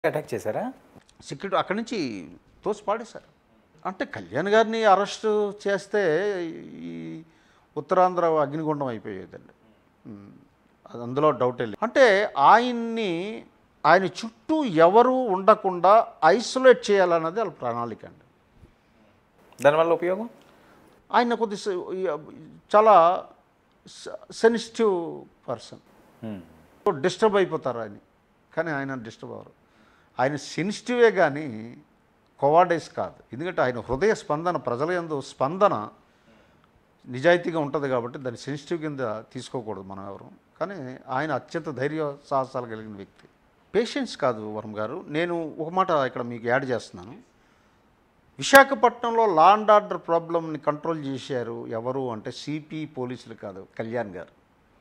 Attack చేశారా security అక్కడి నుంచి తోసి పాడేశారు అంటే కళ్యాణ్ గారిని అరెస్ట్ చేస్తే ఈ ఉత్తరాంధ్ర అగ్నిగుండం అయిపోయేదండి ఉమ్, అది అందులో డౌట్ లేదు అంటే ఆయన్ని ఆయన చుట్టూ ఎవరు ఉండకుండా ఐసోలేట్ చేయాలన్నది వాళ్ళ ప్రణాళిక అండి దానివల్ల ఉపయోగం ఆయన కొద్ది చాలా సెన్సిటివ్ పర్సన్ హ్మ్. డిస్టర్బ్ అయిపోతారు ఆయన కానీ ఆయన డిస్టర్బ్ అవ్వరు ఆయన సెన్సిటివే కానీ కొవాడైస్ కాదు ఎందుకంటే ఆయన హృదయ స్పందన ప్రజల యందు స్పందన నిజాయితీగా ఉంటుంది కాబట్టి దాన్ని సెన్సిటివ్ కింద తీసుకోకూడదు మనం ఎవరు కానీ ఆయన అత్యంత ధైర్య సాహసాలు కలిగిన వ్యక్తి పేషెన్స్ కాదు వరం గారు నేను ఒక మాట ఇక్కడ మీకు యాడ్ చేస్తున్నాను విశాఖపట్నంలో లా అండ్ ఆర్డర్ ప్రాబ్లమ్ని కంట్రోల్ చేశారు ఎవరు అంటే సిపి పోలీసులు కాదు కళ్యాణ్ గారు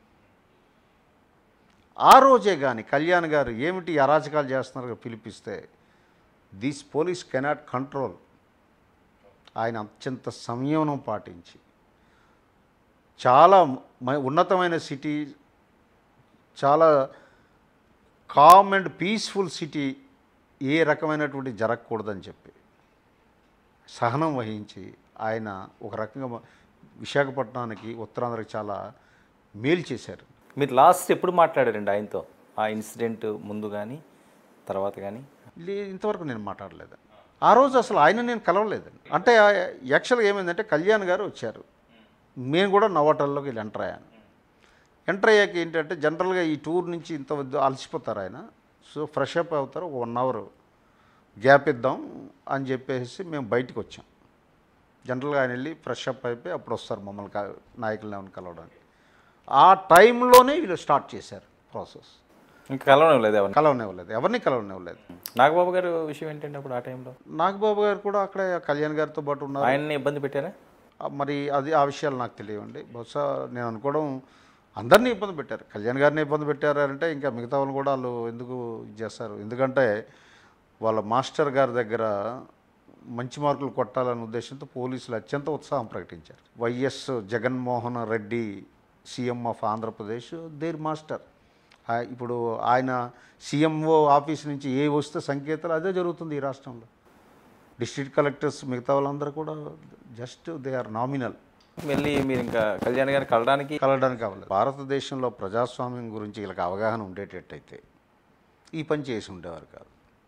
ఆ రోజే కానీ కళ్యాణ్ గారు ఏమిటి అరాచకాలు చేస్తున్నారు పిలిపిస్తే దిస్ పోలీస్ కెనాట్ కంట్రోల్ ఆయన అత్యంత సంయమనం పాటించి చాలా మ- ఉన్నతమైన సిటీ చాలా కామ్ అండ్ పీస్ఫుల్ సిటీ ఏ రకమైనటువంటి జరగకూడదని చెప్పి సహనం వహించి ఆయన ఒక రకంగా మ- విశాఖపట్నానికి ఉత్తరాంధ్రకి చాలా మేలు చేశారు మీరు లాస్ట్ ఎప్పుడు మాట్లాడారండి ఆయనతో ఆ ఇన్సిడెంట్ ముందు కానీ తర్వాత కానీ లే- ఇంతవరకు నేను మాట్లాడలేదు ఆ రోజు అసలు ఆయన నేను కలవలేదండి అంటే యాక్చువల్గా ఏమైందంటే కళ్యాణ్ గారు వచ్చారు నేను కూడా నవోటల్లోకి వెళ్ళి ఎంటర్ అయ్యాను ఎంటర్ అయ్యాక ఏంటంటే జనరల్గా ఈ టూర్ నుంచి ఇంత వద్దు అలసిపోతారు ఆయన సో ఫ్రెష్ అప్ అవుతారు ఒక వన్ అవర్ గ్యాప్ ఇద్దాం అని చెప్పేసి మేము బయటికి వచ్చాం జనరల్గా ఆయన వెళ్ళి ఫ్రెష్ అప్ అయిపోయి అప్పుడు వస్తారు మమ్మల్ని క- నాయకులను ఏమైనా కలవడానికి ఆ టైంలోనే వీళ్ళు స్టార్ట్ చేశారు ప్రాసెస్ ఇంకా కలవడం ఎవరిని కలవనివ్వలేదు ఎవరిని కలవనివ్వలేదు నాగబాబు గారు విషయం ఏంటంటే అప్పుడు ఆ టైంలో నాగబాబు గారు కూడా అక్కడే కళ్యాణ్ గారితో పాటు ఉన్నారు ఆయన్ని ఇబ్బంది పెట్టారా ఆ, మరి అది ఆ విషయాలు నాకు తెలియవండి బహుశా నేను అనుకోవడం అందరినీ ఇబ్బంది పెట్టారు కళ్యాణ్ గారిని ఇబ్బంది పెట్టారు అంటే ఇంకా మిగతా వాళ్ళు కూడా వాళ్ళు ఎందుకు ఇది చేస్తారు ఎందుకంటే వాళ్ళ మాస్టర్ గారి దగ్గర మంచి మార్కులు కొట్టాలనే ఉద్దేశంతో పోలీసులు అత్యంత ఉత్సాహం ప్రకటించారు YS Jaganmohan Reddy CM of Andhra Pradesh there master ఆ, ఇప్పుడు ఆయన సీఎంఓ ఆఫీస్ నుంచి ఏ వస్తే సంకేతాలు అదే జరుగుతుంది ఈ రాష్ట్రంలో డిస్ట్రిక్ట్ కలెక్టర్స్ మిగతా వాళ్ళందరూ కూడా జస్ట్ దే ఆర్ నామినల్ మళ్ళీ మీరు ఇంకా కళ్యాణ్ గారిని కలడానికి కలవడానికి అవ్వలేదు భారతదేశంలో ప్రజాస్వామ్యం గురించి వీళ్ళకి అవగాహన ఉండేటట్టయితే ఈ పని చేసి ఉండేవారు కాదు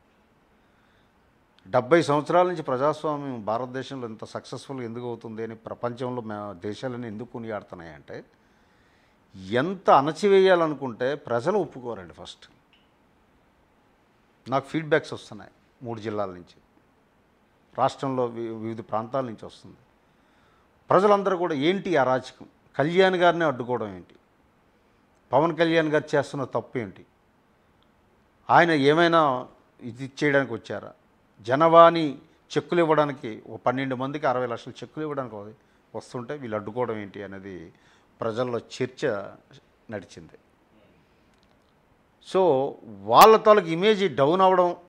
డెబ్బై సంవత్సరాల నుంచి ప్రజాస్వామ్యం భారతదేశంలో ఇంత సక్సెస్ఫుల్గా ఎందుకు అవుతుంది అని ప్రపంచంలో మే దేశాలన్నీ ఎందుకు కొనియాడుతున్నాయంటే ఎంత అణచివేయాలనుకుంటే ప్రజలు ఒప్పుకోరండి ఫస్ట్ నాకు ఫీడ్బ్యాక్స్ వస్తున్నాయి మూడు జిల్లాల నుంచి రాష్ట్రంలో వి- వివిధ ప్రాంతాల నుంచి వస్తుంది ప్రజలందరూ కూడా ఏంటి ఈ అరాచకం కళ్యాణ్ గారిని అడ్డుకోవడం ఏంటి పవన్ కళ్యాణ్ గారు చేస్తున్న తప్పు ఏంటి ఆయన ఏమైనా ఇది చేయడానికి వచ్చారా జనవాణి చెక్కులు ఇవ్వడానికి ఒక పన్నెండు మందికి అరవై లక్షల చెక్కులు ఇవ్వడానికి వ- వస్తుంటే వీళ్ళు అడ్డుకోవడం ఏంటి అనేది ప్రజల్లో చర్చ నడిచింది సో వాళ్ళ తాలూకు ఇమేజ్ డౌన్ అవ్వడం